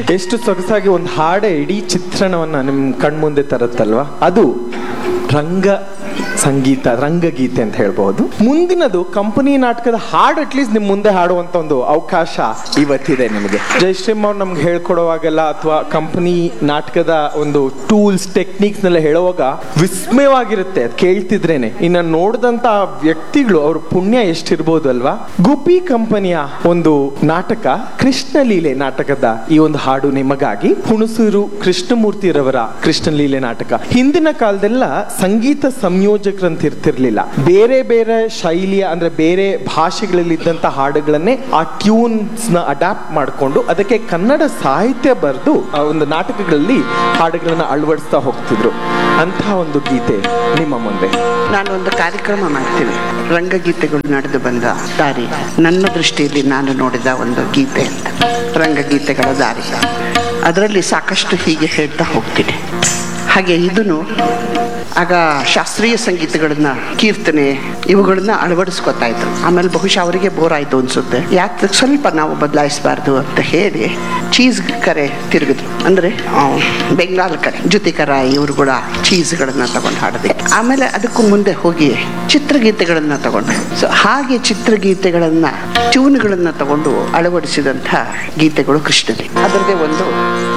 ಎಷ್ಟು ಸೊಗಸಾಗಿ ಒಂದು ಹಾಡೆ ಇಡೀ ಚಿತ್ರಣವನ್ನ ನಿಮ್ ಕಣ್ಮುಂದೆ ತರುತ್ತಲ್ವಾ ಅದು ರಂಗ ಸಂಗೀತ ರಂಗಗೀತೆ ಅಂತ ಹೇಳ್ಬಹುದು ಮುಂದಿನದು ಕಂಪನಿ ನಾಟಕದ ಹಾಡು ಅಟ್ಲೀಸ್ಟ್ ನಿಮ್ ಮುಂದೆ ಹಾಡುವಂತ ಒಂದು ಅವಕಾಶ ಇವತ್ತಿದೆ ನಿಮಗೆ ಜಯಶ್ರೀಮ್ ಅವ್ರು ನಮ್ಗೆ ಹೇಳ್ಕೊಡುವಾಗೆಲ್ಲ ಅಥವಾ ಕಂಪನಿ ನಾಟಕದ ಒಂದು ಟೂಲ್ಸ್ ಟೆಕ್ನಿಕ್ಸ್ ನೆಲ್ಲ ಹೇಳುವಾಗ ವಿಸ್ಮಯವಾಗಿರುತ್ತೆ ಅದ್ ಕೇಳ್ತಿದ್ರೇನೆ ಇನ್ನ ನೋಡಿದಂತ ವ್ಯಕ್ತಿಗಳು ಅವ್ರ ಪುಣ್ಯ ಎಷ್ಟಿರ್ಬೋದು ಅಲ್ವಾ ಗುಬ್ಬಿ ಕಂಪನಿಯ ಒಂದು ನಾಟಕ ಕೃಷ್ಣ ಲೀಲೆ ನಾಟಕದ ಈ ಒಂದು ಹಾಡು ನಿಮಗಾಗಿ ಹುಣಸೂರು ಕೃಷ್ಣಮೂರ್ತಿರವರ ಕೃಷ್ಣ ಲೀಲೆ ನಾಟಕ ಹಿಂದಿನ ಕಾಲದೆಲ್ಲ ಸಂಗೀತ ಸಂಯೋಜಕರಂತ ಇರ್ತಿರ್ಲಿಲ್ಲ ಬೇರೆ ಬೇರೆ ಶೈಲಿಯ ಅಂದ್ರೆ ಬೇರೆ ಭಾಷೆಗಳಲ್ಲಿ ಇದ್ದಂತ ಹಾಡುಗಳನ್ನೇ ಆ ಟ್ಯೂನ್ಸ್ ನ ಅಡಾಪ್ಟ್ ಮಾಡಿಕೊಂಡು ಅದಕ್ಕೆ ಕನ್ನಡ ಸಾಹಿತ್ಯ ಬರೆದು ಆ ಒಂದು ನಾಟಕಗಳಲ್ಲಿ ಹಾಡುಗಳನ್ನ ಅಳವಡಿಸ್ತಾ ಹೋಗ್ತಿದ್ರು ಅಂತ ಒಂದು ಗೀತೆ ನಿಮ್ಮ ಮುಂದೆ ನಾನು ಒಂದು ಕಾರ್ಯಕ್ರಮ ಮಾಡ್ತೀನಿ ರಂಗಗೀತೆಗಳು ನಡೆದು ಬಂದ ದಾರಿ ನನ್ನ ದೃಷ್ಟಿಯಲ್ಲಿ ನಾನು ನೋಡಿದ ಒಂದು ಗೀತೆ ಅಂತ ರಂಗಗೀತೆಗಳ ದಾರಿ ಅದರಲ್ಲಿ ಸಾಕಷ್ಟು ಹೀಗೆ ಹೇಳ್ತಾ ಹೋಗ್ತೀನಿ ಹಾಗೆ ಇದನ್ನು ಆಗ ಶಾಸ್ತ್ರೀಯ ಸಂಗೀತಗಳನ್ನ ಕೀರ್ತನೆ ಇವುಗಳನ್ನ ಅಳವಡಿಸ್ಕೊತಾ ಇದ್ರು ಆಮೇಲೆ ಬಹುಶಃ ಅವರಿಗೆ ಬೋರ್ ಆಯ್ತು ಅನ್ಸುತ್ತೆ ಯಾಕೆ ಸ್ವಲ್ಪ ನಾವು ಬದಲಾಯಿಸಬಾರ್ದು ಅಂತ ಹೇಳಿ ಚೀಸ್ ಕರೆ ತಿರುಗಿದ್ರು ಅಂದ್ರೆ ಆ, ಬೆಂಗಾಲ್ ಕರೆ ಜುತಿಕರ ಇವರು ಕೂಡ ಚೀಸ್ಗಳನ್ನ ತಗೊಂಡು ಹಾಡೋದಕ್ಕೆ ಆಮೇಲೆ ಅದಕ್ಕೂ ಮುಂದೆ ಹೋಗಿ ಚಿತ್ರಗೀತೆಗಳನ್ನ ತಗೊಂಡು ಸೊ ಹಾಗೆ ಚಿತ್ರಗೀತೆಗಳನ್ನ ಟ್ಯೂನ್ಗಳನ್ನ ತಗೊಂಡು ಅಳವಡಿಸಿದಂಥ ಗೀತೆಗಳು ಕೃಷ್ಣಲಿ ಅದರದೇ ಒಂದು